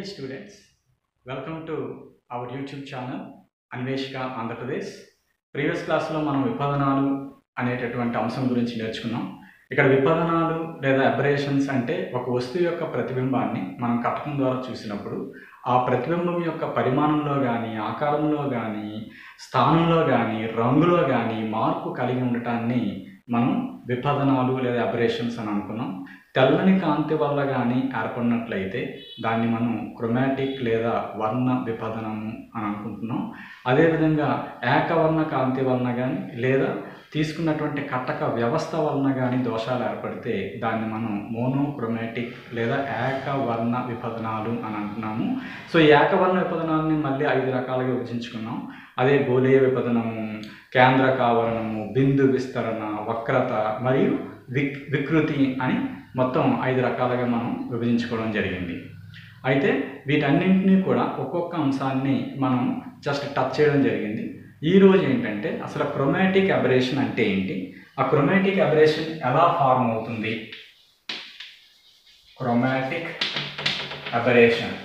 dear students, welcome to our YouTube channel అన్వేషిక Andhra Pradesh previous క్లాస్లో మనం విపదనాలు అనేటటువంటి అంశం గురించి నేర్చుకున్నాం ఇక్కడ విపదనాలు లేదా అబరేషన్స్ అంటే ఒక వస్తువు యొక్క ప్రతిబింబాన్ని మనం కటకం ద్వారా చూసినప్పుడు ఆ ప్రతిబింబం యొక్క పరిమాణంలో కానీ ఆకారంలో కానీ స్థానంలో కానీ రంగులో కానీ మార్పు కలిగి ఉండటాన్ని మనం విపదనాలు లేదా అబరేషన్స్ అని అనుకున్నాం తెల్లని కాంతి వల్ల కానీ ఏర్పడినట్లయితే దాన్ని మనం క్రొమాటిక్ లేదా వర్ణ విపదనము అని అనుకుంటున్నాం అదేవిధంగా ఏకవర్ణ కాంతి వలన కానీ లేదా తీసుకున్నటువంటి కట్టక వ్యవస్థ వలన కానీ దోషాలు ఏర్పడితే దాన్ని మనం మోనోక్రోమాటిక్ లేదా ఏకవర్ణ విపదనాలు అని అంటున్నాము సో ఈ ఏకవర్ణ విపదనాన్ని మళ్ళీ ఐదు రకాలుగా విభజించుకున్నాం అదే గోళీయ విపదనము కేంద్ర కావరణము బిందు విస్తరణ వక్రత మరియు విక్ వికృతి అని మొత్తం ఐదు రకాలుగా మనం విభజించుకోవడం జరిగింది అయితే వీటన్నింటినీ కూడా ఒక్కొక్క అంశాన్ని మనం జస్ట్ టచ్ చేయడం జరిగింది ఈ రోజు ఏంటంటే అసలు క్రొమాటిక్ అబరేషన్ అంటే ఏంటి ఆ క్రొమాటిక్ అబరేషన్ ఎలా ఫార్మ్ అవుతుంది క్రొమాటిక్ అబరేషన్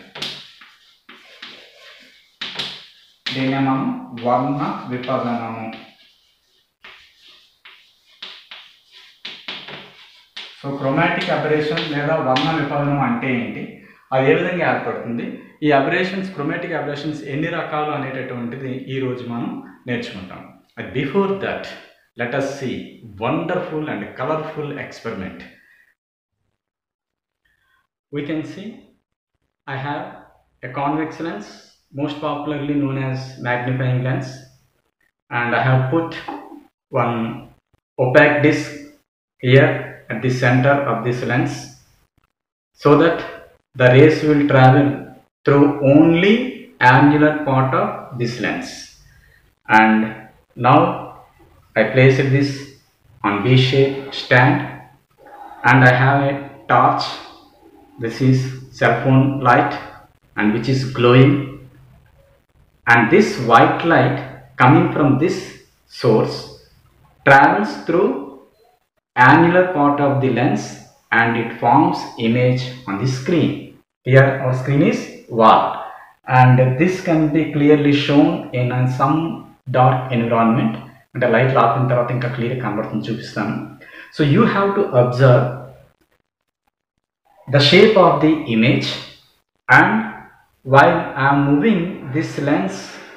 దీన్ని మనం వర్ణ విపదనము సో క్రొమాటిక్ అబరేషన్ లేదా వర్ణ విపదనం అంటే ఏంటి అది ఏ విధంగా ఏర్పడుతుంది ఈ అబరేషన్స్ క్రొమాటిక్ అబరేషన్స్ ఎన్ని రకాలు అనేటటువంటిది ఈ రోజు మనం నేర్చుకుంటాం before that let us see wonderful and colourful experiment we can see I have a convex lens most popularly known as magnifying lens and I have put one opaque disc here at the center of this lens so that the rays will travel through only angular part of this lens and now I placed this on V-shaped stand and I have a torch this is cell phone light and which is glowing and this white light coming from this source travels through annular part of the lens and it forms image on the screen here our screen is wall and this can be clearly shown in a some dark environment అంటే light రాపిన తర్వాత ఇంకా clear కనబడుతుంది చూపిస్తాను so you have to observe the shape of the image and while I am moving this lens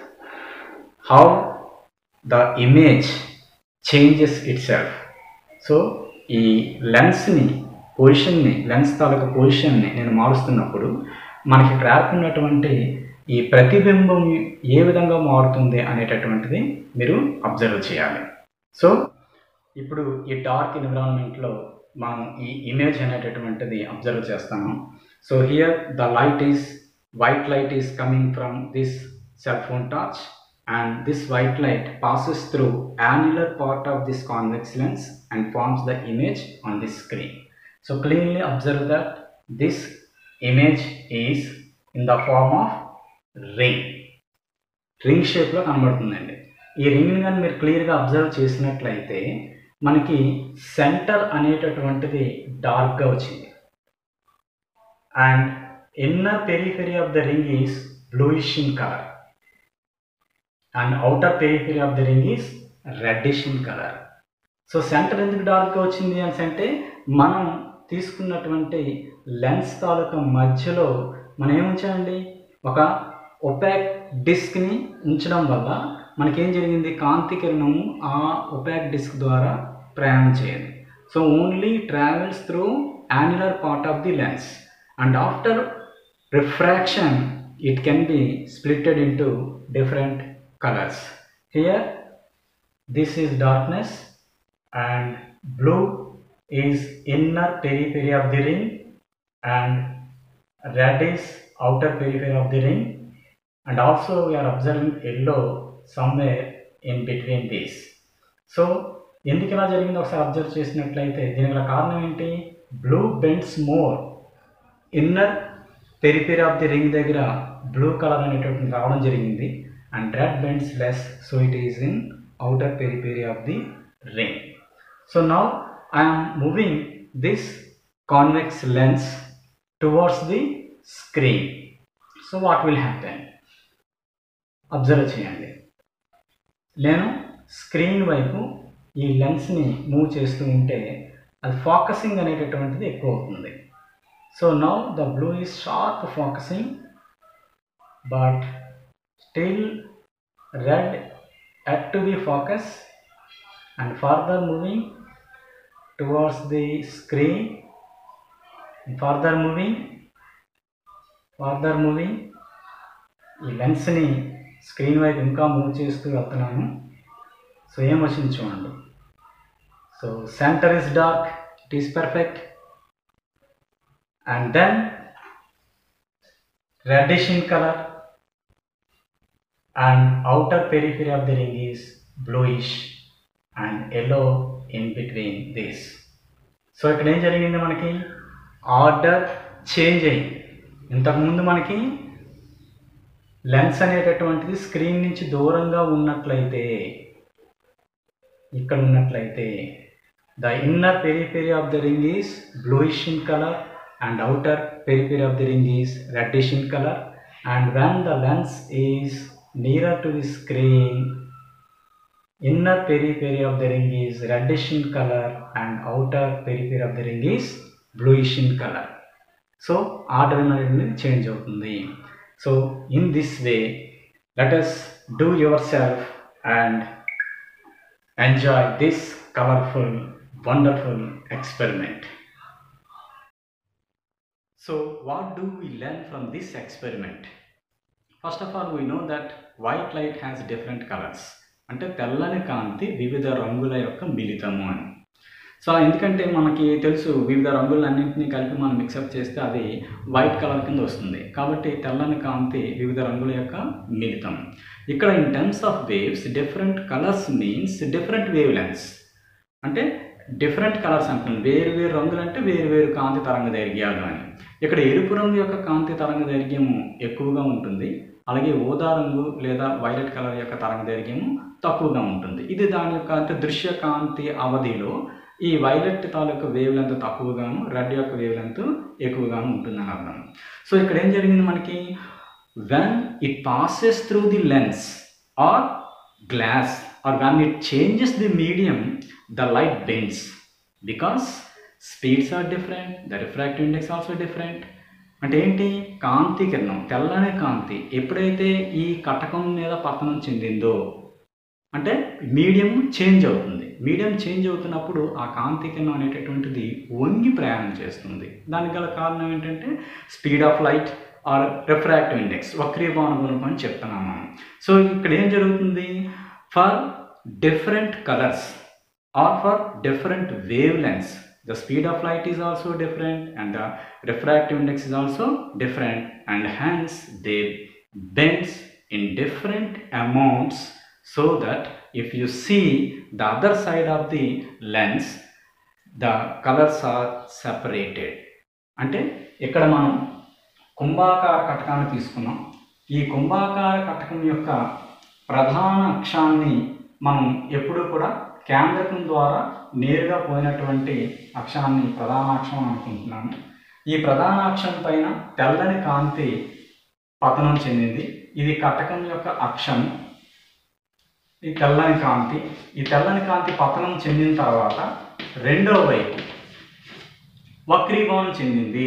how the image changes itself so ఈ లెన్స్ని పొజిషన్ని lens తాలూకా పొజిషన్ని నేను మారుస్తున్నప్పుడు మనకి ఇక్కడ ఏర్పడినటువంటి ఈ ప్రతిబింబం ఏ విధంగా మారుతుంది అనేటటువంటిది మీరు అబ్జర్వ్ చేయాలి సో ఇప్పుడు ఈ డార్క్ ఎన్విరాన్మెంట్లో మనం ఈ ఇమేజ్ అనేటటువంటిది అబ్జర్వ్ చేస్తాము so here the light is white light is coming from this cell phone torch and this white light passes through annular part of this convex lens and forms the image on this screen. So clearly observe that this image is in the form of ring. Ring షేప్లో కనబడుతుందండి ఈ రింగ్ని కానీ మీరు క్లియర్గా observe చేసినట్లయితే మనకి centre అనేటటువంటిది డార్క్గా వచ్చింది and inner periphery of the ring is bluish in colour and outer periphery of the ring is reddish in colour so centre ఎందుకు డార్క్గా వచ్చింది అని అంటే మనం తీసుకున్నటువంటి లెన్స్ తాలూకా మధ్యలో మనం ఏముంచామండి ఒక ఒపాక్ డిస్క్ని ఉంచడం వల్ల మనకేం జరిగింది కాంతి కిరణము ఆ ఒపాక్ డిస్క్ ద్వారా ప్రయాణం చేయదు so only travels through annular part of the lens and after refraction it can be splitted into different colours here this is darkness and blue is inner periphery of the ring and red is outer periphery of the ring and also we are observing yellow somewhere in between these so ఎందుకు ఇలా జరిగిందో ఒకసారి observe చేసినట్లయితే దీనికి గల కారణం ఏంటి blue bends more inner periphery of the ring దగ్గర బ్లూ కలర్ అనేటువంటి రావడం జరిగింది and red bends less so it is in outer periphery of the ring so now I'm moving this convex lens towards the screen so what will happen observe చేయండి నేను screen వైపు ఈ లెన్స్ని move చేస్తూ ఉంటే అది ఫోకసింగ్ అనేటటువంటిది ఎక్కువ అవుతుంది so now the blue is sharp focusing but still red at to be focus and further moving towards the screen further moving further moving ఈ లెన్స్ని స్క్రీన్ వైపు ఇంకా మూవ్ చేస్తూ వెళ్తున్నాను సో ఏం వచ్చింది చూడండి so centre is dark it is perfect and then reddish in color and outer periphery of the ring is bluish and yellow in between this so ఇక్కడ ఏం జరిగింది మనకి ఆర్డర్ చేంజ్ అయింది ఇంతకుముందు మనకి లెన్స్ అనేటటువంటిది స్క్రీన్ నుంచి దూరంగా ఉన్నట్లయితే ఇక్కడ ఉన్నట్లయితే the inner periphery of the ring is bluish in colour and outer periphery of the ring is reddish in color and when the lens is nearer to the screen inner periphery of the ring is reddish in color and outer periphery of the ring is bluish in color so order అనేది change అవుతుంది so in this way let us do yourself and enjoy this colourful wonderful experiment So what do we learn from this experiment? First of all, we know that white light has different colors. అంటే తెల్లని కాంతి వివిధ రంగుల యొక్క మిళితము అని so ఎందుకంటే మనకి తెలుసు వివిధ రంగులన్నింటినీ కలిపి మనం మిక్సప్ చేస్తే అది వైట్ కలర్ కింద వస్తుంది కాబట్టి తెల్లని కాంతి వివిధ రంగుల యొక్క మిళితం ఇక్కడ in terms of waves different colours means different wavelengths అంటే డిఫరెంట్ కలర్స్ అంటున్నాను వేరు వేరు రంగులు అంటే వేరు వేరు కాంతి తరంగ దైర్ఘ్యాలు అని ఇక్కడ ఎరుపు రంగు యొక్క కాంతి తరంగ దైర్ఘ్యము ఎక్కువగా ఉంటుంది అలాగే ఊదా రంగు లేదా వైలెట్ కలర్ యొక్క తరంగ దైర్ఘ్యము తక్కువగా ఉంటుంది ఇది దాని యొక్క అంటే దృశ్య కాంతి అవధిలో ఈ వైలెట్ తాలూకు వేవ్ లెంత్ తక్కువగాను రెడ్ యొక్క వేవ్ లెంత్ ఎక్కువగాను ఉంటుందని అర్థం సో ఇక్కడ ఏం జరిగింది మనకి when it passes through the lens or glass or when it changes the medium the light bends because speeds are different the refractive index also different అంటే ఏంటి కాంతి కిరణం తెల్లని కాంతి ఎప్పుడైతే ఈ కటకం మీద పతనం చెందిందో అంటే మీడియం చేంజ్ అవుతుంది మీడియం చేంజ్ అవుతున్నప్పుడు ఆ కాంతి కిరణం అనేటటువంటిది వంగి ప్రయాణం చేస్తుంది దానికి గల కారణం ఏంటంటే speed of light or refractive index వక్రీభవన గుణకం అని చెప్తున్నాం మనం సో ఇక్కడ ఏం జరుగుతుంది for different colours or for different wavelengths the speed of light is also different and the refractive index is also different and hence they bends in different amounts so that if you see the other side of the lens the colors are separated అంటే ఇక్కడ మనం కుంభాకార కటకాన్ని తీసుకున్నాం ఈ కుంభాకార కటకం యొక్క ప్రధాన అక్షాన్ని మనం ఎప్పుడూ కూడా కేంద్రకం ద్వారా నేరుగా పోయినటువంటి అక్షాన్ని ప్రధాన అక్షం అని అనుకుంటున్నాను ఈ ప్రధాన అక్షం పైన తెల్లని కాంతి పతనం చెందింది ఇది కటకం యొక్క అక్షం ఈ తెల్లని కాంతి ఈ తెల్లని కాంతి పతనం చెందిన తర్వాత రెండో వైపు వక్రీభవనం చెందింది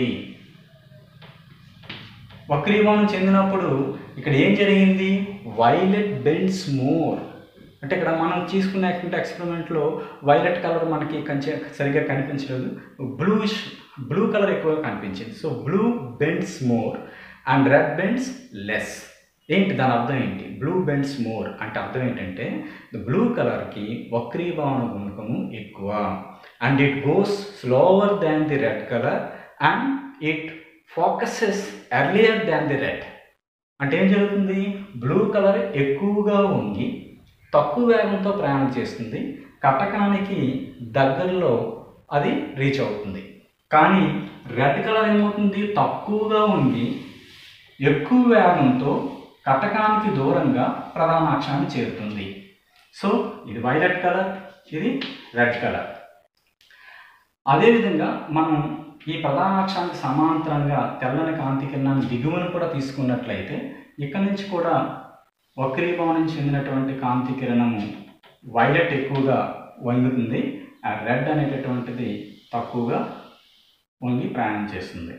వక్రీభవనం చెందినప్పుడు ఇక్కడ ఏం జరిగింది వైలెట్ బెండ్స్ మోర్ అంటే ఇక్కడ మనం తీసుకున్నటువంటి ఎక్స్పెరిమెంట్లో వైలెట్ కలర్ మనకి కంచె సరిగ్గా కనిపించలేదు బ్లూష్ బ్లూ కలర్ ఎక్కువగా కనిపించింది so blue bends more and red bends less ఏంటి దాని అర్థం ఏంటి బ్లూ బెండ్స్ మోర్ అంటే అర్థం ఏంటంటే బ్లూ కలర్కి వక్రీభవన గుణకము ఎక్కువ and it goes slower than the red colour and it focuses earlier than the red అంటే ఏం జరుగుతుంది బ్లూ కలర్ ఎక్కువగా వంగి తక్కువ వేగంతో ప్రయాణం చేస్తుంది కటకానికి దగ్గరలో అది రీచ్ అవుతుంది కానీ రెడ్ కలర్ ఏమవుతుంది తక్కువగా ఉండి ఎక్కువ వేగంతో కటకానికి దూరంగా ప్రధాన అక్షాన్ని చేరుతుంది సో ఇది వైలెట్ కలర్ ఇది రెడ్ కలర్ అదేవిధంగా మనం ఈ ప్రధాన అక్షానికి సమాంతరంగా తెల్లని కాంతి కిరణాన్ని దిగువను కూడా తీసుకున్నట్లయితే ఇక్కడ నుంచి కూడా వక్రీభవనం చెందినటువంటి కాంతి కిరణము వైలెట్ ఎక్కువగా వంగుతుంది ఆ రెడ్ అనేటటువంటిది తక్కువగా వంగి ప్రయాణం చేస్తుంది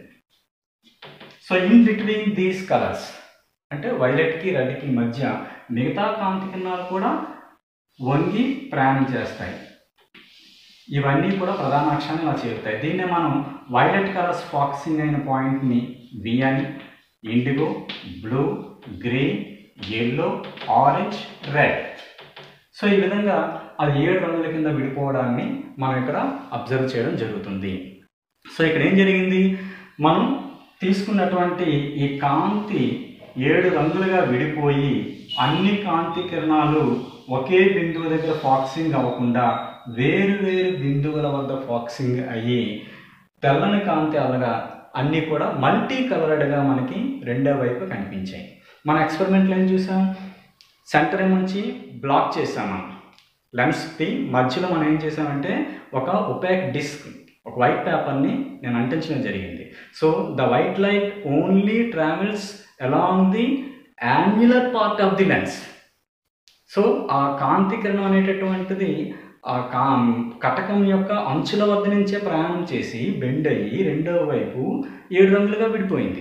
so in between these colours అంటే వైలెట్కి రెడ్కి మధ్య మిగతా కాంతి కిరణాలు కూడా వంగి ప్రయాణం చేస్తాయి ఇవన్నీ కూడా ప్రధాన అక్షాన్ని ఇలా చేరుతాయి దీన్నే మనం వైలెట్ కలర్స్ ఫాక్సింగ్ అయిన పాయింట్ని వి అని indigo blue grey yellow orange red so ఈ విధంగా అది ఏడు రంగుల కింద విడిపోవడాన్ని మనం ఇక్కడ అబ్జర్వ్ చేయడం జరుగుతుంది సో ఇక్కడ ఏం జరిగింది మనం తీసుకున్నటువంటి ఈ కాంతి ఏడు రంగులుగా విడిపోయి అన్ని కాంతి కిరణాలు ఒకే బిందువు దగ్గర ఫాక్సింగ్ అవ్వకుండా వేరు వేరు బిందువుల వద్ద ఫాక్సింగ్ అయ్యి తెల్లని కాంతి అలగా అన్నీ కూడా మల్టీ కలర్డ్గా మనకి రెండో వైపు కనిపించాయి మన ఎక్స్పెరిమెంట్లో ఏం చూసాం సెంటర్ నుంచి బ్లాక్ చేసాం మనం లెన్స్కి మధ్యలో మనం ఏం చేసామంటే ఒక ఒపాక్ డిస్క్ ఒక వైట్ పేపర్ని నేను అంటించడం జరిగింది so the white light only travels along the angular part of the lens so ఆ కాంతి కిరణం అనేటటువంటిది ఆ కా కటకం యొక్క అంచుల వద్ద నుంచే ప్రయాణం చేసి బెండ్ అయ్యి రెండవ వైపు ఏడు రంగులుగా విడిపోయింది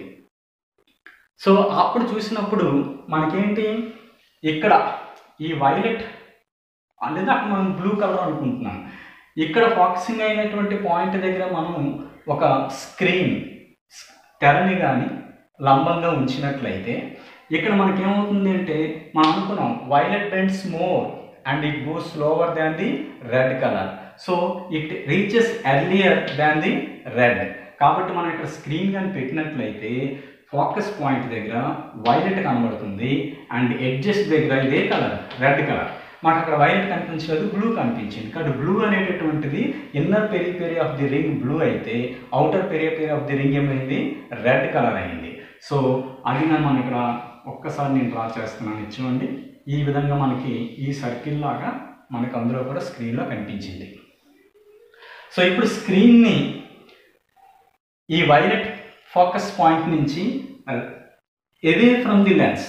సో అప్పుడు చూసినప్పుడు మనకేంటి ఇక్కడ ఈ వైలెట్ లేదా అక్కడ మనం బ్లూ కలర్ అనుకుంటున్నాం ఇక్కడ ఫాక్సింగ్ అయినటువంటి పాయింట్ దగ్గర మనం ఒక స్క్రీన్ తెరని కానీ లంబంగా ఉంచినట్లయితే ఇక్కడ మనకేమవుతుంది అంటే మనం అనుకున్నాం violet bends more and it goes slower than the red colour so it reaches earlier than the red కాబట్టి మనం ఇక్కడ స్క్రీన్ కానీ పెట్టినట్లయితే ఫోకస్ పాయింట్ దగ్గర వైలెట్ కనబడుతుంది అండ్ ఎడ్జెస్ దగ్గర ఇదే కలర్ రెడ్ కలర్ మాకు అక్కడ వైలెట్ కనిపించలేదు బ్లూ కనిపించింది కాబట్టి బ్లూ అనేటటువంటిది inner periphery of the ring blue అయితే outer periphery of the ring ఏమైంది రెడ్ కలర్ అయింది సో అది నేను మనం ఇక్కడ ఒక్కసారి నేను డ్రా చేస్తున్నాను చూడండి ఈ విధంగా మనకి ఈ సర్కిల్ లాగా మనకి అందులో కూడా స్క్రీన్లో కనిపించింది సో ఇప్పుడు స్క్రీన్ని ఈ వైలెట్ ఫోకస్ పాయింట్ నుంచి ఎవే ఫ్రమ్ ది లెన్స్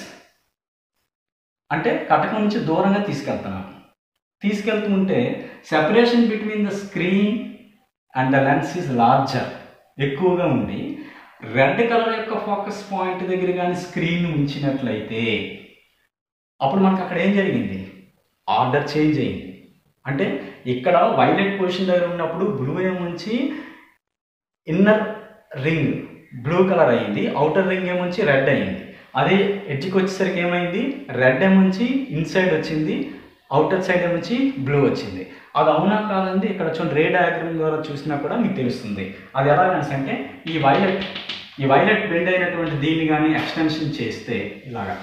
అంటే కటకం నుంచి దూరంగా తీసుకెళ్తున్నాను తీసుకెళ్తుంటే separation between the screen and the lens is larger ఎక్కువగా ఉంది రెడ్ కలర్ యొక్క ఫోకస్ పాయింట్ దగ్గర కానీ స్క్రీన్ ఉంచినట్లయితే అప్పుడు మనకు అక్కడ ఏం జరిగింది ఆర్డర్ చేంజ్ అయింది అంటే ఇక్కడ వైలెట్ పొజిషన్ దగ్గర ఉన్నప్పుడు బ్లూ ఏముంచి ఇన్నర్ రింగ్ బ్లూ కలర్ అయింది అవుటర్ రింగ్ ఏముంచి రెడ్ అయింది అదే ఎడ్జ్కి వచ్చేసరికి ఏమైంది రెడ్ ఏముంచి ఇన్సైడ్ వచ్చింది అవుటర్ సైడ్ ఏముంచి బ్లూ వచ్చింది అది అవునా కాదండి ఇక్కడ చూడండి రే డయాగ్రామ్ ద్వారా చూసినా కూడా మీకు తెలుస్తుంది అది ఎలా అంటే ఈ వైలెట్ ఈ వైలెట్ బెండ్ అయినటువంటి దీన్ని కానీ ఎక్స్టెన్షన్ చేస్తే ఇలాగా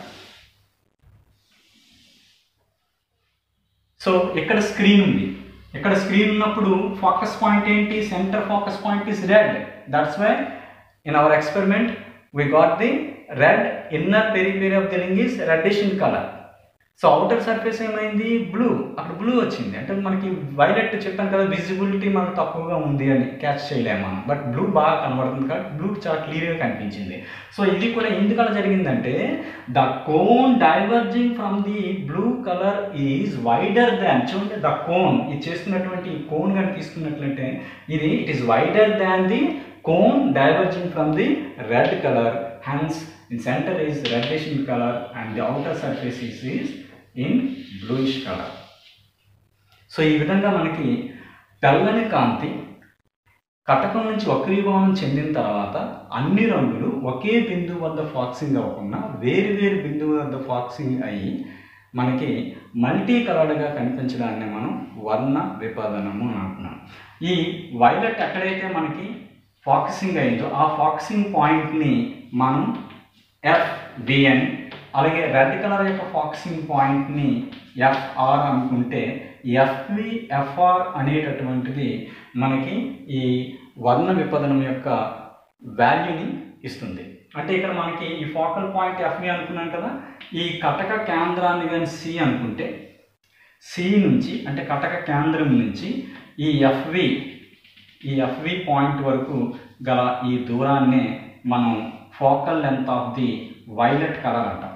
సో ఇక్కడ స్క్రీన్ ఉంది ఇక్కడ స్క్రీన్ ఉన్నప్పుడు ఫోకస్ పాయింట్ ఏంటి centre focus point is red that's why in our experiment we got the red inner periphery of the ring is reddish in color so outer surface ఏమైంది blue అక్కడ blue వచ్చింది అంటే మనకి violet చెప్పాను కదా visibility మనకు తక్కువగా ఉంది అని క్యాచ్ చేయలేము మనం బట్ బ్లూ బాగా కనబడుతుంది కాబట్టి బ్లూ చాలా క్లియర్గా కనిపించింది సో ఇది కూడా ఎందుకలా జరిగిందంటే the cone diverging from the blue colour is wider than చూడండి ద కోన్ ఇది చేస్తున్నటువంటి ఈ కోన్ కానీ తీసుకున్నట్లయితే ఇది it is wider than the cone diverging from the red color hence in center is reddish in color and the outer surface is, is in bluish color so ఈ విధంగా మనకి తెల్లని కాంతి కటకం నుంచి వక్రీభవనం చెందిన తర్వాత అన్ని రంగులు ఒకే బిందువు వద్ద ఫాక్సింగ్ అవ్వకుండా వేరు వేరు బిందువు వద్ద ఫాక్సింగ్ అయ్యి మనకి మల్టీ కలర్డ్గా కనిపించడాన్ని మనం వర్ణ విపదనము అని అంటున్నాం ఈ వైలెట్ ఎక్కడైతే మనకి ఫాక్సింగ్ అయిందో ఆ ఫాక్సింగ్ పాయింట్ని మనం ఎఫ్డి అని అలాగే రెడ్ కలర్ యొక్క ఫాక్సింగ్ పాయింట్ని ఎఫ్ఆర్ అనుకుంటే ఎఫ్వి ఎఫ్ఆర్ అనేటటువంటిది మనకి ఈ వర్ణ విపదనం యొక్క వాల్యూని ఇస్తుంది అంటే ఇక్కడ మనకి ఈ ఫోకల్ పాయింట్ ఎఫ్వి అనుకున్నాం కదా ఈ కటక కేంద్రాన్ని కానీ సి అనుకుంటే సి నుంచి అంటే కటక కేంద్రం నుంచి ఈ ఎఫ్వి ఈ ఎఫ్వి పాయింట్ వరకు గల ఈ దూరాన్ని మనం focal length of the violet colour అంటాం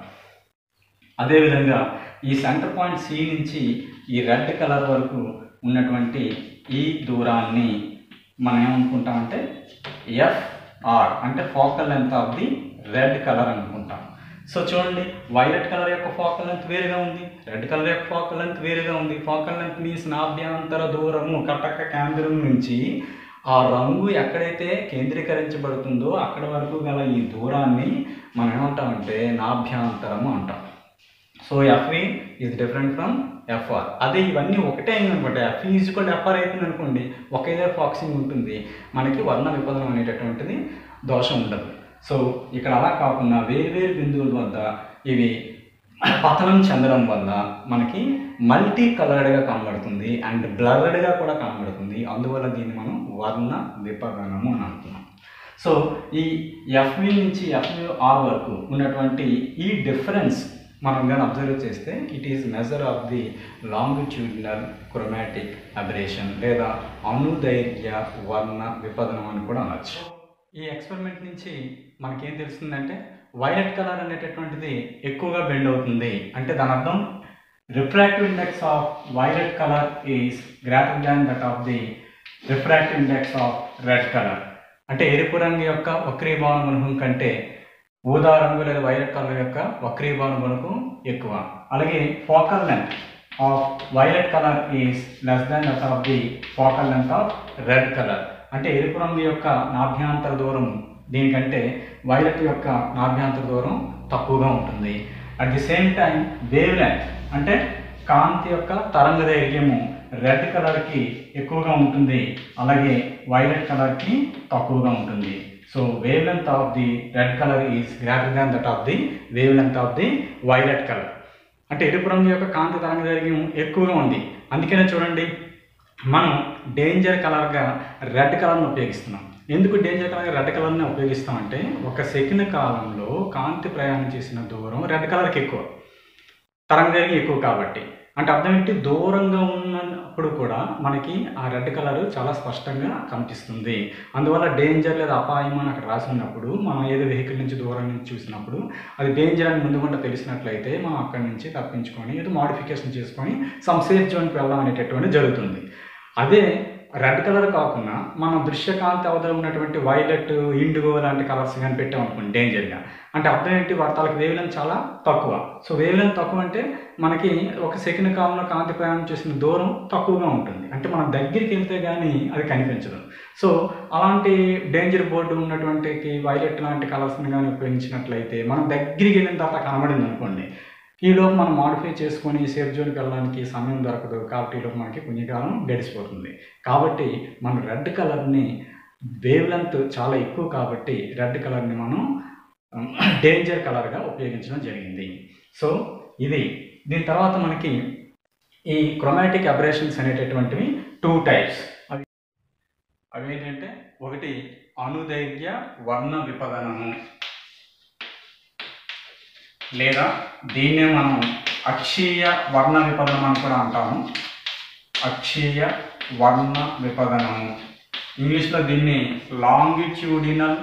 అదేవిధంగా ఈ సెంటర్ పాయింట్ సి నుంచి ఈ రెడ్ కలర్ వరకు ఉన్నటువంటి ఈ దూరాన్ని మనం ఏమనుకుంటామంటే ఎఫ్ఆర్ అంటే focal length of the red colour అనుకుంటాం సో చూడండి వైలెట్ కలర్ యొక్క ఫోకల్ లెంత్ వేరుగా ఉంది రెడ్ కలర్ యొక్క ఫోకల్ లెంత్ వేరుగా ఉంది ఫోకల్ లెంత్ మీన్స్ నాభ్యంతర దూరము కటక కేంద్రం నుంచి ఆ రంగు ఎక్కడైతే కేంద్రీకరించబడుతుందో అక్కడ వరకు గల ఈ దూరాన్ని మనం ఏమంటామంటే నాభ్యాంతరము అంటాం so F E is different from F R అదే ఇవన్నీ ఒకటే అయింది అనుకోండి ఎఫ్ఈ ఈజ్ కూడా ఎఫ్ఆర్ అవుతుంది అనుకోండి ఒకే ఫాక్సింగ్ ఉంటుంది మనకి వర్ణ విపదనం అనేటటువంటిది దోషం ఉండదు సో ఇక్కడ అలా కాకుండా వేరు బిందువుల వద్ద ఇవి పతనం చెందడం వల్ల మనకి మల్టీ కలర్డ్గా కనబడుతుంది అండ్ బ్లర్డ్గా కూడా కనబడుతుంది అందువల్ల దీన్ని మనం వర్ణ విపదనము అని అంటున్నాం సో ఈ ఎఫ్వి నుంచి ఎఫ్ఆర్ వరకు ఉన్నటువంటి ఈ డిఫరెన్స్ మనం కానీ అబ్జర్వ్ చేస్తే it is measure of the longitudinal chromatic aberration లేదా అనుదైర్య వర్ణ విపదనం అని కూడా అనొచ్చు ఈ ఎక్స్పెరిమెంట్ నుంచి మనకేం తెలుస్తుందంటే వైలెట్ కలర్ అనేటటువంటిది ఎక్కువగా బెండ్ అవుతుంది అంటే దాని అర్థం refractive index of violet colour is greater than that of the refractive index of red colour అంటే ఎరుపు రంగు యొక్క వక్రీభవన గుణకం కంటే ఊదా రంగు లేదా వైలెట్ కలర్ యొక్క వక్రీభవన గుణకం ఎక్కువ అలాగే focal length of violet colour is less than that of the focal length of red colour అంటే ఎరుపు రంగు యొక్క నాభ్యాంతర దూరం దీనికంటే వైలెట్ యొక్క నాభ్యాంతర దూరం తక్కువగా ఉంటుంది at the same time wavelength అంటే కాంతి యొక్క తరంగ దైర్ఘ్యము రెడ్ కలర్కి ఎక్కువగా ఉంటుంది అలాగే వైలెట్ కలర్కి తక్కువగా ఉంటుంది so wavelength of the red colour is greater than that of the wavelength of the violet colour అంటే ఎరుపు రంగు యొక్క కాంతి తరంగ దైర్ఘ్యం ఎక్కువగా ఉంది అందుకనే చూడండి మనం డేంజర్ కలర్గా రెడ్ కలర్ని ఉపయోగిస్తున్నాం ఎందుకు డేంజర్ కలర్గా రెడ్ కలర్ని ఉపయోగిస్తామంటే ఒక సెకండ్ కాలంలో కాంతి ప్రయాణం చేసిన దూరం రెడ్ కలర్కి ఎక్కువ తరంగ దైర్ఘ్యం ఎక్కువ కాబట్టి అంటే అర్థం ఏంటి దూరంగా ఉన్నప్పుడు కూడా మనకి ఆ రెడ్ కలర్ చాలా స్పష్టంగా కనిపిస్తుంది అందువల్ల డేంజర్ లేదా అపాయం అని అక్కడ రాసి ఉన్నప్పుడు మనం ఏదో వెహికల్ నుంచి దూరం నుంచి చూసినప్పుడు అది డేంజర్ అని ముందు కూడా తెలిసినట్లయితే మనం అక్కడి నుంచి తప్పించుకొని ఏదో మాడిఫికేషన్ చేసుకొని సమ్ సేఫ్ జోన్కి వెళ్దాం అనేటటువంటి జరుగుతుంది అదే రెడ్ కలర్ కాకుండా మనం దృశ్యకాంతి అవతల ఉన్నటువంటి వైలెట్ ఇండిగో లాంటి కలర్స్ కానీ పెట్టాం అనుకోండి డేంజర్గా అంటే అర్థం ఏంటి వార్తలకు వేవ్ లెంత్ చాలా తక్కువ సో వేవ్ లెంత్ తక్కువ అంటే మనకి ఒక సెకండ్ కాలంలో కాంతి ప్రయాణం చేసిన దూరం తక్కువగా ఉంటుంది అంటే మనం దగ్గరికి వెళ్తే కానీ అది కనిపించదు సో అలాంటి డేంజర్ బోర్డు ఉన్నటువంటి వైలెట్ లాంటి కలర్స్ని కానీ ఉపయోగించినట్లయితే మనం దగ్గరికి వెళ్ళిన తర్వాత కనబడింది అనుకోండి ఈలోపు మనం మాడిఫై చేసుకొని సేఫ్ జోన్కి వెళ్ళడానికి సమయం దొరకదు కాబట్టి ఈలోపు మనకి పుణ్యకాలం గడిచిపోతుంది కాబట్టి మనం రెడ్ కలర్ని వేవ్ లెంత్ చాలా ఎక్కువ కాబట్టి రెడ్ కలర్ని మనం డేంజర్ కలర్గా ఉపయోగించడం జరిగింది సో ఇది దీని తర్వాత మనకి ఈ క్రొమాటిక్ అబరేషన్స్ అనేటటువంటివి టూ టైప్స్ అవి అవి ఏంటంటే ఒకటి అనుదైర్య వర్ణ విపదనము లేదా దీన్నే మనం అక్షీయ వర్ణ విపదనం అని కూడా అంటాము అక్షీయ వర్ణ విపదనము ఇంగ్లీష్లో దీన్ని longitudinal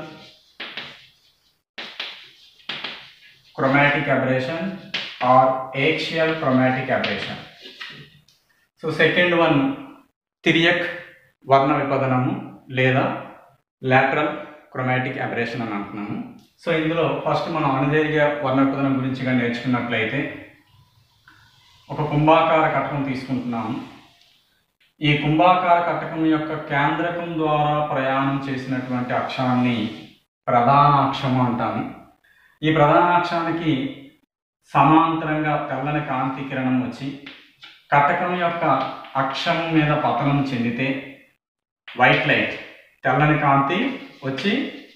chromatic aberration or axial chromatic aberration so second one తిరియక్ వర్ణ విపదనము లేదా లాటరల్ క్రొమాటిక్ అబరేషన్ అని అంటున్నాము సో ఇందులో ఫస్ట్ మనం అణుదైర్ఘ్య వర్ణ విపదనం గురించి కానీ నేర్చుకున్నట్లయితే ఒక కుంభాకార కటకం తీసుకుంటున్నాము ఈ కుంభాకార కటకం యొక్క కేంద్రకం ద్వారా ప్రయాణం చేసినటువంటి అక్షాన్ని ప్రధాన అక్షము అంటాము ఈ ప్రధాన అక్షానికి సమాంతరంగా తెల్లని కాంతి కిరణం వచ్చి కటకం యొక్క అక్షం మీద పతనం చెందితే వైట్ లైట్ తెల్లని కాంతి వచ్చి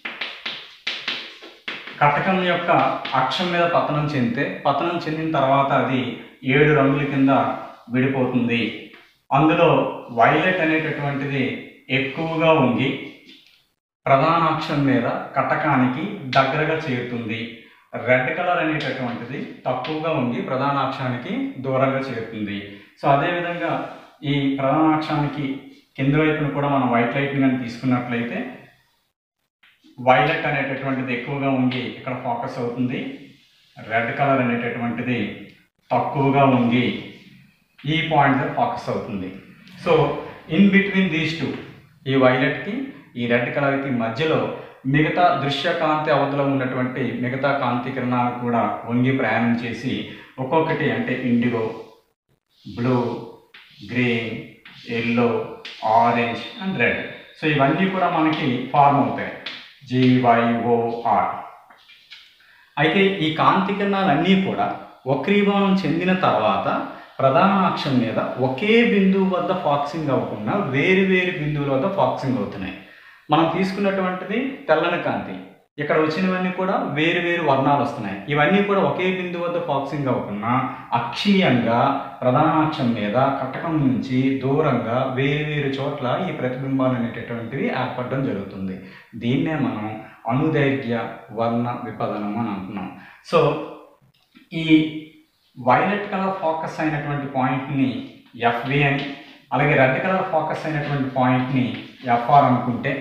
కటకం యొక్క అక్షం మీద పతనం చెందితే పతనం చెందిన తర్వాత అది ఏడు రంగుల కింద విడిపోతుంది అందులో వైలెట్ అనేటటువంటిది ఎక్కువగా ఉంగి ప్రధాన అక్షం మీద కటకానికి దగ్గరగా చేరుతుంది రెడ్ కలర్ అనేటటువంటిది తక్కువగా ఉండి ప్రధాన అక్షానికి దూరంగా చేరుతుంది సో అదేవిధంగా ఈ ప్రధాన అక్షానికి కింద వైపున కూడా మనం వైట్ లైట్ని కానీ తీసుకున్నట్లయితే వైలెట్ అనేటటువంటిది ఎక్కువగా ఉండి ఇక్కడ ఫోకస్ అవుతుంది రెడ్ కలర్ అనేటటువంటిది తక్కువగా ఉండి ఈ పాయింట్ దగ్గర ఫోకస్ అవుతుంది so in between these two ఈ వైలెట్కి ఈ రెడ్ కలర్కి మధ్యలో మిగతా దృశ్య కాంతి అవధిలో ఉన్నటువంటి మిగతా కాంతి కిరణాలు కూడా వంగి ప్రయాణం చేసి ఒక్కొక్కటి అంటే indigo blue green yellow orange and red so ఇవన్నీ కూడా మనకి ఫార్మ్ అవుతాయి జివైఓఆర్ అయితే ఈ కాంతి కిరణాలన్నీ కూడా వక్రీభవనం చెందిన తర్వాత ప్రధాన అక్షం మీద ఒకే బిందువు వద్ద ఫాక్సింగ్ అవ్వకుండా వేరు వేరు బిందువుల వద్ద ఫాక్సింగ్ అవుతున్నాయి మనం తీసుకున్నటువంటిది తెల్లని కాంతి ఇక్కడ వచ్చినవన్నీ కూడా వేరు వేరు వర్ణాలు వస్తున్నాయి ఇవన్నీ కూడా ఒకే బిందువు వద్ద ఫాక్సింగ్ అవ్వకుండా అక్షీయంగా ప్రధానాక్షం మీద కటకం నుంచి దూరంగా వేరు వేరు చోట్ల ఈ ప్రతిబింబాలు అనేటటువంటివి ఏర్పడడం జరుగుతుంది దీన్నే మనం అనుదైర్ఘ్య వర్ణ విపదనం అని అంటున్నాం సో ఈ వైలెట్ కలర్ ఫోకస్ అయినటువంటి పాయింట్ని ఎఫ్వి అని అలాగే రెడ్ కలర్ ఫోకస్ అయినటువంటి పాయింట్ని ఎఫ్ఆర్ అనుకుంటే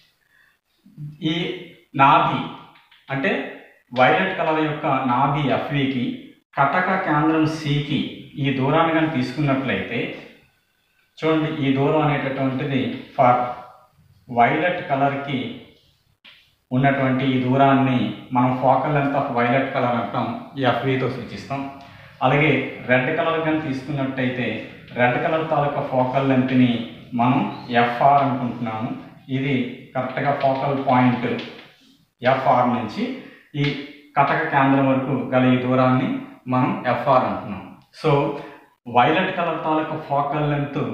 ఈ నాభి అంటే వైలెట్ కలర్ యొక్క నాభి ఎఫ్వికి కటక కేంద్రం సికి ఈ దూరాన్ని కానీ తీసుకున్నట్లయితే చూడండి ఈ దూరం అనేటటువంటిది ఫర్ వైలెట్ కలర్కి ఉన్నటువంటి ఈ దూరాన్ని మనం focal length of violet colour అంటాం ఎఫ్వితో సూచిస్తాం అలాగే రెడ్ కలర్ కానీ తీసుకున్నట్టయితే రెడ్ కలర్ తాలూకా ఫోకల్ లెంత్ని మనం ఎఫ్ఆర్ అనుకుంటున్నాము ఇది కరెక్ట్గా ఫోకల్ పాయింట్ ఎఫ్ఆర్ నుంచి ఈ కటక కేంద్రం వరకు గల ఈ దూరాన్ని మనం ఎఫ్ఆర్ అంటున్నాం సో వైలెట్ కలర్ తాలూకా ఫోకల్ లెంత్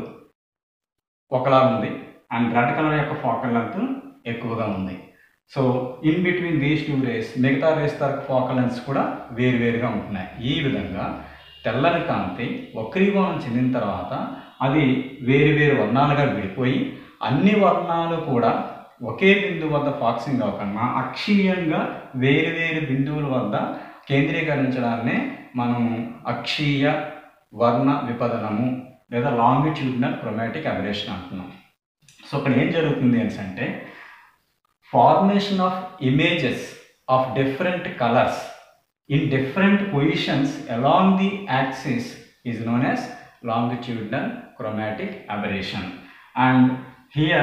ఒకలా ఉంది అండ్ రెడ్ కలర్ యొక్క ఫోకల్ లెంత్ ఎక్కువగా ఉంది so in between these two rays మిగతా రేస్ తరకు ఫోకల్ లెన్స్ కూడా వేరువేరుగా ఉంటున్నాయి ఈ విధంగా తెల్లని కాంతి వక్రీభవనం చెందిన తర్వాత అది వేరు వేరు వర్ణాలుగా విడిపోయి అన్ని వర్ణాలు కూడా ఒకే బిందువు వద్ద ఫాక్సింగ్ అవ్వకుండా అక్షీయంగా వేరు వేరు బిందువుల వద్ద కేంద్రీకరించడాన్నే మనము అక్షీయ వర్ణ విపదనము లేదా లాంగిట్యూడినల్ క్రొమాటిక్ అబరేషన్ అంటున్నాం సో ఇక్కడ ఏం జరుగుతుంది అని అంటే formation of images of different colors in different positions along the axis is known as longitudinal chromatic aberration and here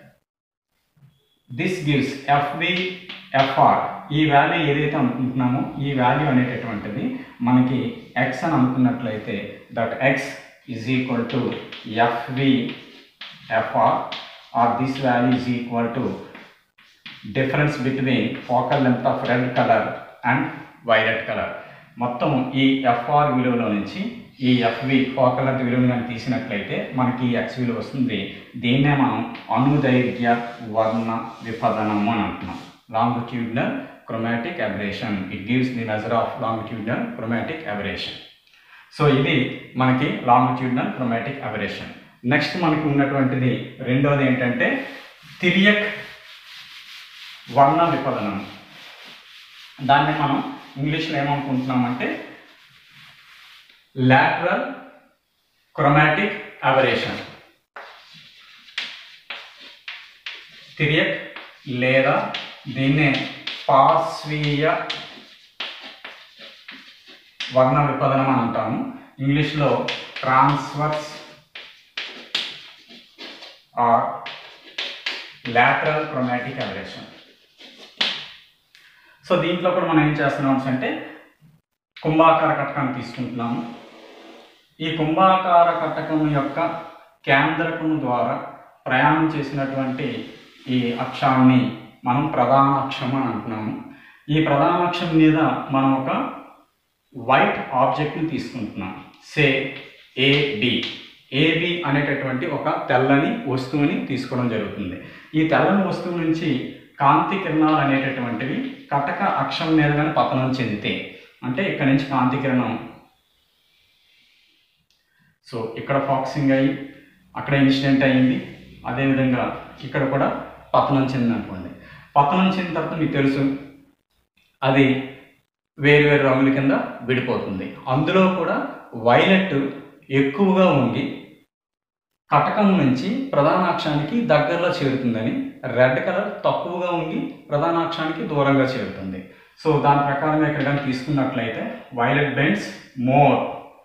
this gives fv fr ఈ వాల్యూ ఏదైతే అనుకుంటున్నామో ఈ వాల్యూ అనేటటువంటిది మనకి ఎక్స్ అని అనుకున్నట్లయితే that X is equal to F V F R or this value is equal to difference between focal length of red colour and violet colour మొత్తం ఈ ఎఫ్ఆర్ విలువలో నుంచి ఈ ఎఫ్వి ఫోకల్ లెంత్ విలువను కానీ తీసినట్లయితే మనకి ఎక్స్ విలువ వస్తుంది దీన్నే మనం అనుదైర్ఘ్య వర్ణ విపదనము అని అంటున్నాం longitudinal chromatic aberration it gives the measure of longitudinal chromatic aberration so ఇది మనకి లాంగిట్యూడినల్ క్రొమాటిక్ అబరేషన్ నెక్స్ట్ మనకి ఉన్నటువంటిది రెండోది ఏంటంటే తిరియక్ వర్ణ విపదనం దాన్ని మనం ఇంగ్లీష్లో ఏమనుకుంటున్నామంటే లాటరల్ క్రొమాటిక్ అబరేషన్ తిరియక్ లేదా దీన్నే పార్శ్వీయ వర్ణ విపదనం అని అంటాము ఇంగ్లీష్లో transverse or lateral chromatic aberration so దీంట్లో కూడా మనం ఏం చేస్తున్నాం అంటే కుంభాకార కటకాన్ని తీసుకుంటున్నాము ఈ కుంభాకార కటకం యొక్క కేంద్రకం ద్వారా ప్రయాణం చేసినటువంటి ఈ అక్షాన్ని మనం ప్రధాన అక్షం అని అంటున్నాము ఈ ప్రధాన అక్షం మీద మనం ఒక వైట్ ఆబ్జెక్ట్ని తీసుకుంటున్నాం సే ఏబి ఏబి అనేటటువంటి ఒక తెల్లని వస్తువుని తీసుకోవడం జరుగుతుంది ఈ తెల్లని వస్తువు నుంచి కాంతి కిరణాలు అనేటటువంటివి కటక అక్షం మీద కానీ పతనం చెందితే అంటే ఇక్కడ నుంచి కాంతి కిరణం సో ఇక్కడ ఫాక్సింగ్ అయ్యి అక్కడ ఇన్సిడెంట్ అయ్యింది అదేవిధంగా ఇక్కడ కూడా పతనం చెందింది అనుకోండి పతనం చెందిన తర్వాత మీకు తెలుసు అది వేరు వేరు రంగుల కింద విడిపోతుంది అందులో కూడా వైలెట్ ఎక్కువగా ఉండి కటకం నుంచి ప్రధానాక్షానికి దగ్గరలో చేరుతుందని రెడ్ కలర్ తక్కువగా ఉండి ప్రధానాక్షానికి దూరంగా చేరుతుంది సో దాని ప్రకారంగా ఇక్కడ కానీ తీసుకున్నట్లయితే violet bends more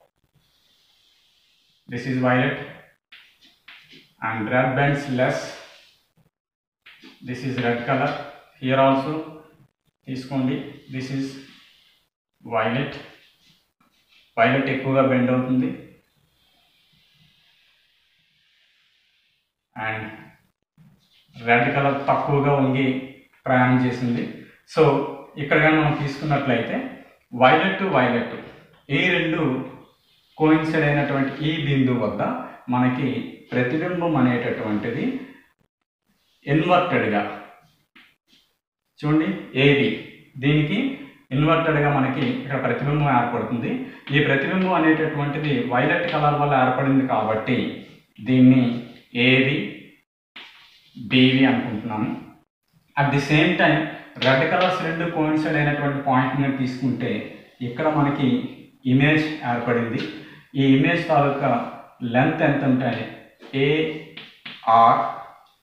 this is violet and red bends less this is red colour here also తీసుకోండి దిస్ ఈజ్ వైలెట్ వైలెట్ ఎక్కువగా బెండ్ అవుతుంది అండ్ రెడ్ కలర్ తక్కువగా ఉండి ప్రయాణం చేసింది సో ఇక్కడ కానీ మనం తీసుకున్నట్లయితే వైలెట్ టు వైలెట్ ఈ రెండు కోయిన్సైడ్ అయినటువంటి ఈ బిందువు వద్ద మనకి ప్రతిబింబం అనేటటువంటిది ఇన్వర్టెడ్గా చూడండి ఏది దీనికి ఇన్వర్టెడ్గా మనకి ఇక్కడ ప్రతిబింబం ఏర్పడుతుంది ఈ ప్రతిబింబం అనేటటువంటిది వైలెట్ కలర్ వల్ల ఏర్పడింది కాబట్టి దీన్ని ఏవి బీవి అనుకుంటున్నాను at the same time red colours రెండు కోయిన్సైడ్ అయినటువంటి పాయింట్ మీద తీసుకుంటే ఇక్కడ మనకి ఇమేజ్ ఏర్పడింది ఈ ఇమేజ్ తాలూకా లెంత్ ఎంత అంటే ఏఆర్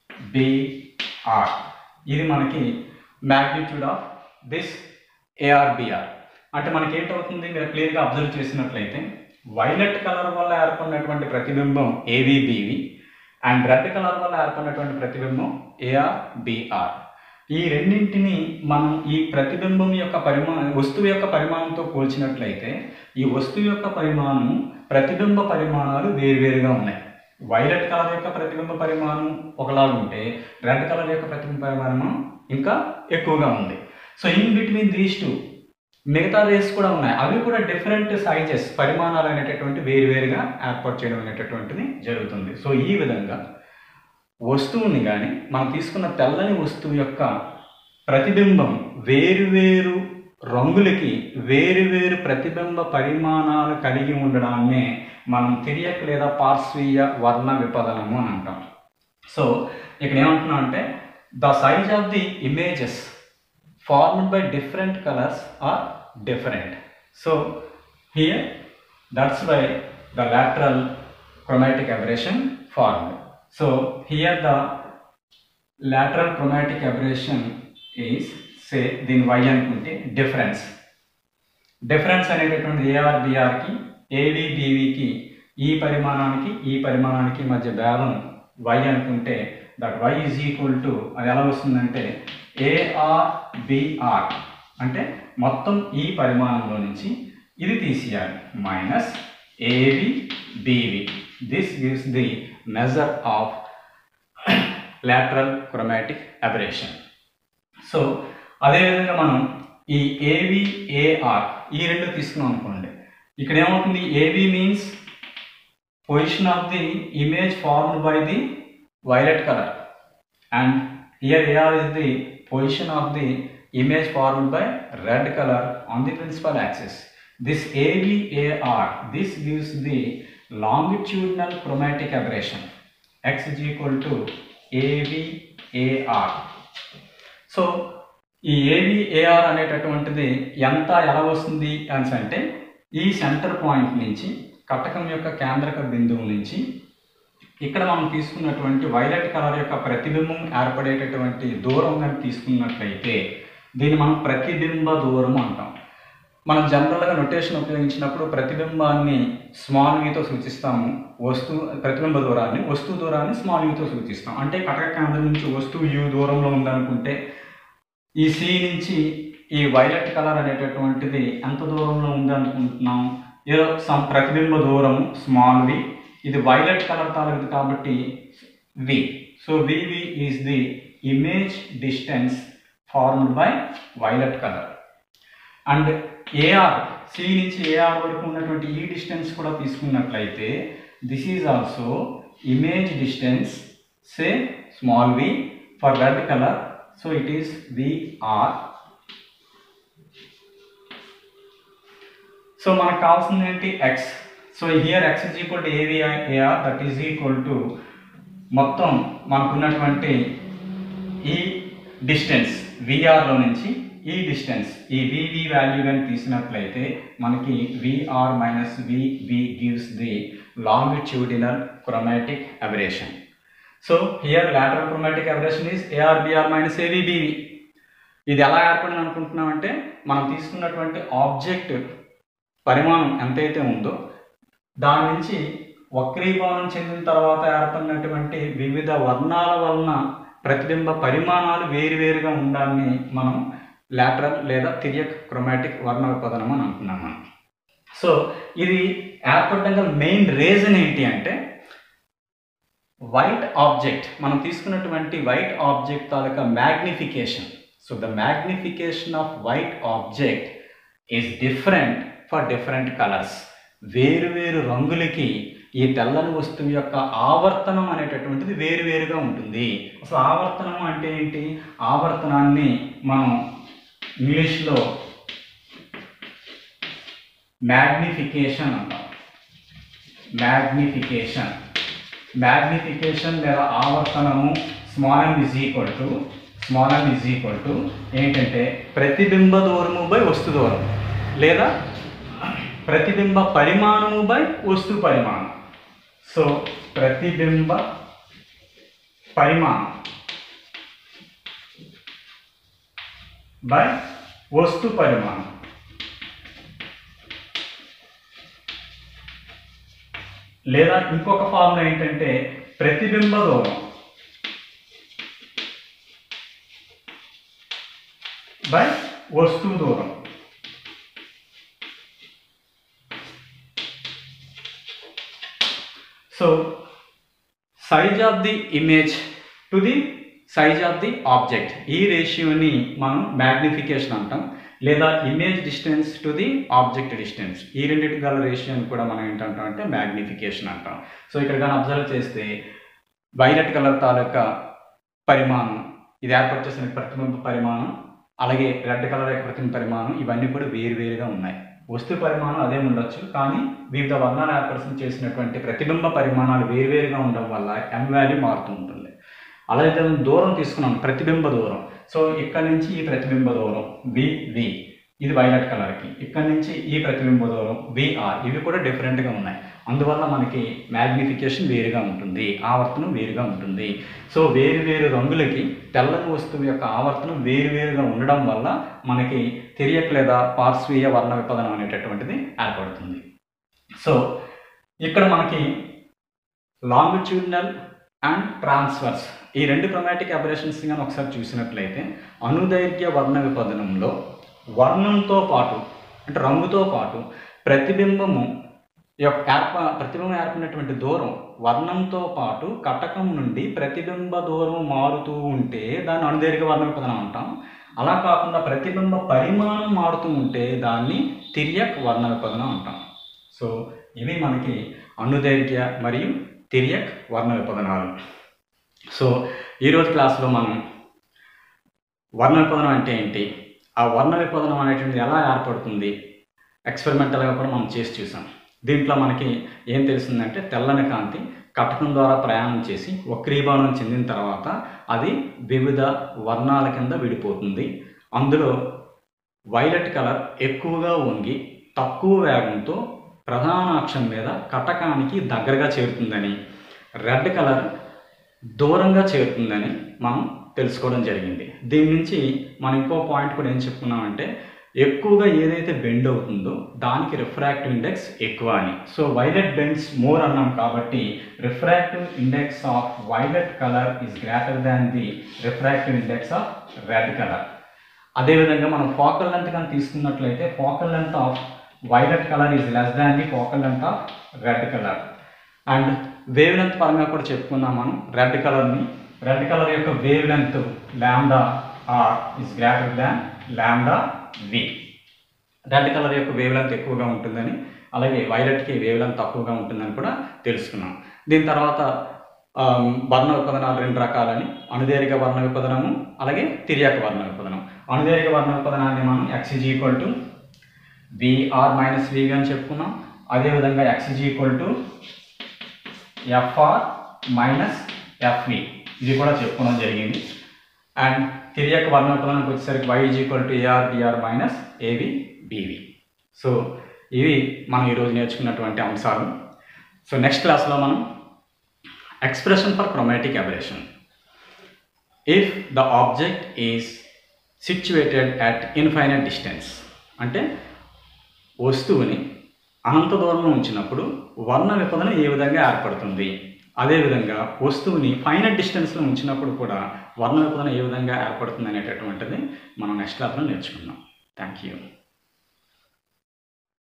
బిఆర్ ఇది మనకి మ్యాగ్నిట్యూడ్ ఆఫ్ దిస్ ఏఆర్బిఆర్ అంటే మనకి ఏంటవుతుంది మీరు క్లియర్గా అబ్జర్వ్ చేసినట్లయితే వైలెట్ కలర్ వల్ల ఏర్పడినటువంటి ప్రతిబింబం ఏవిబివి అండ్ రెడ్ కలర్ వల్ల ఏర్పడినటువంటి ప్రతిబింబం ఏఆర్ బిఆర్ ఈ రెండింటిని మనం ఈ ప్రతిబింబం యొక్క పరిమాణ వస్తువు యొక్క పరిమాణంతో పోల్చినట్లయితే ఈ వస్తువు యొక్క పరిమాణం ప్రతిబింబ పరిమాణాలు వేరువేరుగా ఉన్నాయి వైలెట్ కలర్ యొక్క ప్రతిబింబ పరిమాణం ఒకలాగా ఉంటే రెడ్ కలర్ యొక్క ప్రతిబింబ పరిమాణం ఇంకా ఎక్కువగా ఉంది so in between these two మిగతా రేస్ కూడా ఉన్నాయి అవి కూడా డిఫరెంట్ సైజెస్ పరిమాణాలు అనేటటువంటి వేరువేరుగా ఏర్పాటు చేయడం అనేటటువంటిది జరుగుతుంది సో ఈ విధంగా వస్తువుని కానీ మనం తీసుకున్న తెల్లని వస్తువు యొక్క ప్రతిబింబం వేరువేరు రంగులకి వేరువేరు ప్రతిబింబ పరిమాణాలు కలిగి ఉండడాన్నే మనం తిరియక్ లేదా పార్శ్వీయ వర్ణ విపదనము అని అంటాం సో ఇక్కడ ఏమంటున్నాం అంటే the size of the images formed by different colours are different so here that's why the lateral chromatic aberration formed. So here the lateral chromatic aberration is say దీని y అనుకుంటే డిఫరెన్స్ డిఫరెన్స్ అనేటటువంటి A R బిఆర్కి A V బీవీకి ఈ పరిమాణానికి ఈ పరిమాణానికి మధ్య భేదం y అనుకుంటే that y is equal to అది ఎలా వస్తుందంటే ఏఆర్ బిఆర్ అంటే మొత్తం ఈ పరిమాణంలో నుంచి ఇది తీసేయాలి minus A V B V this gives the measure of lateral chromatic aberration so అదేవిధంగా మనం ఈ ఏవి ఏఆర్ ఈ రెండు తీసుకున్నాం అనుకోండి ఇక్కడ ఏమవుతుంది A V means position of the image formed by the violet colour and here A R is the position of the image formed by red color on the principal axis. This AVAR, this gives the longitudinal chromatic aberration. X is equal to AVAR. So ఈ A V A R అనేటటువంటిది ఎంత ఎలా వస్తుంది అని అంటే ఈ centre point నుంచి కటకం యొక్క కేంద్రక బిందువు నుంచి ఇక్కడ మనం తీసుకున్నటువంటి వైలెట్ కలర్ యొక్క ప్రతిబింబం ఏర్పడేటటువంటి దూరం కానీ తీసుకున్నట్లయితే దీన్ని మనం ప్రతిబింబ దూరం అంటాం మనం జనరల్గా నొటేషన్ ఉపయోగించినప్పుడు ప్రతిబింబాన్ని స్మాల్ వీతో సూచిస్తాము వస్తువు ప్రతిబింబ దూరాన్ని వస్తువు దూరాన్ని స్మాల్ వీతో సూచిస్తాం అంటే కటక కేంద్రం నుంచి వస్తువు యూ దూరంలో ఉందనుకుంటే ఈ సి నుంచి ఈ వైలెట్ కలర్ అనేటటువంటిది ఎంత దూరంలో ఉంది అనుకుంటున్నాం ఏదో సమ్ ప్రతిబింబ దూరం స్మాల్ వి ఇది వైలెట్ కలర్ తాలూకు కాబట్టి V so V V is the image distance formed by violet colour and A R C నుంచి ఏఆర్ వరకు ఉన్నటువంటి ఈ డిస్టెన్స్ కూడా తీసుకున్నట్లయితే this is also image distance say small V for red colour so it is V R so మనకు కావాల్సింది ఏంటి X so here X is equal to A V R that is equal to మొత్తం మనకున్నటువంటి ఈ డిస్టెన్స్ విఆర్లో నుంచి ఈ డిస్టెన్స్ ఈ వివి వాల్యూ కానీ తీసినట్లయితే మనకి V R minus V V gives the longitudinal chromatic aberration. So here lateral chromatic aberration is ARBR minus AVBV. ఇది ఎలా ఏర్పడింది అనుకుంటున్నామంటే మనం తీసుకున్నటువంటి ఆబ్జెక్ట్ పరిమాణం ఎంతైతే ఉందో దాని నుంచి వక్రీభవనం చెందిన తర్వాత ఏర్పడినటువంటి వివిధ వర్ణాల వలన ప్రతిబింబ పరిమాణాలు వేరువేరుగా ఉండాలని మనం లాటరల్ లేదా తిరియక్ క్రొమాటిక్ వర్ణ విపదనం అని అంటున్నాం మనం సో ఇది ఏర్పడడం గల మెయిన్ రీజన్ ఏంటి అంటే వైట్ ఆబ్జెక్ట్ మనం తీసుకున్నటువంటి వైట్ ఆబ్జెక్ట్ తాలూకా magnification so the magnification of white object is different for different colours వేరు వేరు రంగులకి ఈ తెల్లని వస్తువు యొక్క ఆవర్తనం అనేటటువంటిది వేరువేరుగా ఉంటుంది అసలు ఆవర్తనం అంటే ఏంటి ఆవర్తనాన్ని మనం ఇంగ్లీష్లో మ్యాగ్నిఫికేషన్ అంటాం మ్యాగ్నిఫికేషన్ మ్యాగ్నిఫికేషన్ లేదా ఆవర్తనము small M is equal to small M is equal to ఏంటంటే ప్రతిబింబ దూరము బై వస్తు దూరం లేదా ప్రతిబింబ పరిమాణము బై వస్తు పరిమాణం సో ప్రతిబింబ పరిమాణం బై వస్తు పరిమాణం లేదా ఇంకొక ఫార్ములా ఏంటంటే ప్రతిబింబ దూరం బై వస్తువు దూరం so size of the image to the size of the object ఈ రేషియోని మనం మ్యాగ్నిఫికేషన్ అంటాం లేదా image distance to the object distance ఈ రెండింటి గల రేషియోని కూడా మనం ఏంటంటాం అంటే మ్యాగ్నిఫికేషన్ అంటాం సో ఇక్కడ కానీ అబ్జర్వ్ చేస్తే వైలెట్ కలర్ తాలూకా పరిమాణం ఇది ఏర్పాటు చేసిన ప్రతిబింబ పరిమాణం అలాగే రెడ్ కలర్ యొక్క ప్రతిబింబ పరిమాణం ఇవన్నీ కూడా వేరువేరుగా ఉన్నాయి వస్తు పరిమాణం అదే ఉండొచ్చు కానీ వివిధ వర్ణాలు ఏర్పరచం చేసినటువంటి ప్రతిబింబ పరిమాణాలు వేరువేరుగా ఉండడం వల్ల ఎం వాల్యూ మారుతూ ఉంటుంది అలాగే దాని దూరం తీసుకున్నాం ప్రతిబింబ దూరం సో ఇక్కడ నుంచి ఈ ప్రతిబింబ దూరం వివి ఇది వైలెట్ కలర్కి ఇక్కడ నుంచి ఈ ప్రతిబింబ దూరం విఆర్ ఇవి కూడా డిఫరెంట్గా ఉన్నాయి అందువల్ల మనకి మ్యాగ్నిఫికేషన్ వేరుగా ఉంటుంది ఆవర్తనం వేరుగా ఉంటుంది సో వేరు వేరు రంగులకి తెల్లని వస్తువు యొక్క ఆవర్తనం వేరు వేరుగా ఉండడం వల్ల మనకి తిరియక్ లేదా పార్శ్వీయ వర్ణ విపదనం అనేటటువంటిది ఏర్పడుతుంది సో ఇక్కడ మనకి లాంగిట్యూడినల్ అండ్ ట్రాన్స్ఫర్స్ ఈ రెండు క్రొమాటిక్ అబరేషన్స్ కానీ ఒకసారి చూసినట్లయితే అనుదైర్ఘ్య వర్ణ విపదనంలో వర్ణంతో పాటు అంటే రంగుతో పాటు ప్రతిబింబము యొక్క ఏర్ప ప్రతిబింబం ఏర్పడినటువంటి దూరం వర్ణంతో పాటు కటకం నుండి ప్రతిబింబ దూరం మారుతూ ఉంటే దాన్ని అనుదైర్ఘ్య వర్ణ విపదనం అంటాం అలా కాకుండా ప్రతిబింబ పరిమాణం మారుతూ ఉంటే దాన్ని తిరియక్ వర్ణ విపదనం అంటాం సో ఇవి మనకి అనుదైర్ఘ్య మరియు తిరియక్ వర్ణ విపదనాలు సో ఈరోజు క్లాస్లో మనం వర్ణ విపదనం అంటే ఏంటి ఆ వర్ణ విపదనం అనేటువంటిది ఎలా ఏర్పడుతుంది ఎక్స్పెరిమెంటల్గా కూడా మనం చేసి చూసాం దీంట్లో మనకి ఏం తెలిసిందంటే తెల్లని కాంతి కటకం ద్వారా ప్రయాణం చేసి వక్రీభవనం చెందిన తర్వాత అది వివిధ వర్ణాల కింద విడిపోతుంది అందులో వైలెట్ కలర్ ఎక్కువగా వంగి తక్కువ వేగంతో ప్రధాన అక్షం మీద కటకానికి దగ్గరగా చేరుతుందని రెడ్ కలర్ దూరంగా చేరుతుందని మనం తెలుసుకోవడం జరిగింది దీని నుంచి మనం ఇంకో పాయింట్ కూడా ఏం చెప్పుకున్నామంటే ఎక్కువగా ఏదైతే బెండ్ అవుతుందో దానికి రిఫ్రాక్టివ్ ఇండెక్స్ ఎక్కువ అని సో వైలెట్ బెండ్స్ మోర్ అన్నాం కాబట్టి refractive index of violet colour is greater than the refractive index of red colour అదేవిధంగా మనం ఫోకల్ లెంత్ కానీ తీసుకున్నట్లయితే focal length of violet colour is less than the focal length of red colour and wave length పరంగా కూడా చెప్పుకున్నాం మనం red కలర్ని red colour యొక్క wave length lambda R is greater than lambda V red colour యొక్క wave length ఎక్కువగా ఉంటుందని అలాగే వైలెట్కి వేవ్ లెంత్ తక్కువగా ఉంటుందని కూడా తెలుసుకున్నాం దీని తర్వాత ఆ, వర్ణ విపదనాలు రెండు రకాలని అణుదేరిక వర్ణ విపదనము అలాగే తిర్యాక వర్ణ విపదనం అణుదేరిక వర్ణ విపదనాన్ని మనం X is equal to V R minus V V అని చెప్పుకున్నాం అదేవిధంగా X is equal to F R minus F V ఇది కూడా చెప్పుకోవడం జరిగింది అండ్ తిరియక వర్ణోత్పదానికి వచ్చేసరికి Y is equal to A R D R minus A V B V so ఇవి మనం ఈరోజు నేర్చుకున్నటువంటి అంశాలు సో నెక్స్ట్ క్లాస్లో మనం expression for chromatic aberration if the object is situated at infinite distance అంటే వస్తువుని అనంత దూరంలో ఉంచినప్పుడు వర్ణ విపదన ఏ విధంగా ఏర్పడుతుంది అదేవిధంగా వస్తువుని ఫైనట్ డిస్టెన్స్లో ఉంచినప్పుడు కూడా వర్ణ విపదన ఏ విధంగా ఏర్పడుతుంది అనేటటువంటిది మనం నెక్స్ట్ క్లాస్లో నేర్చుకుందాం థ్యాంక్ యూ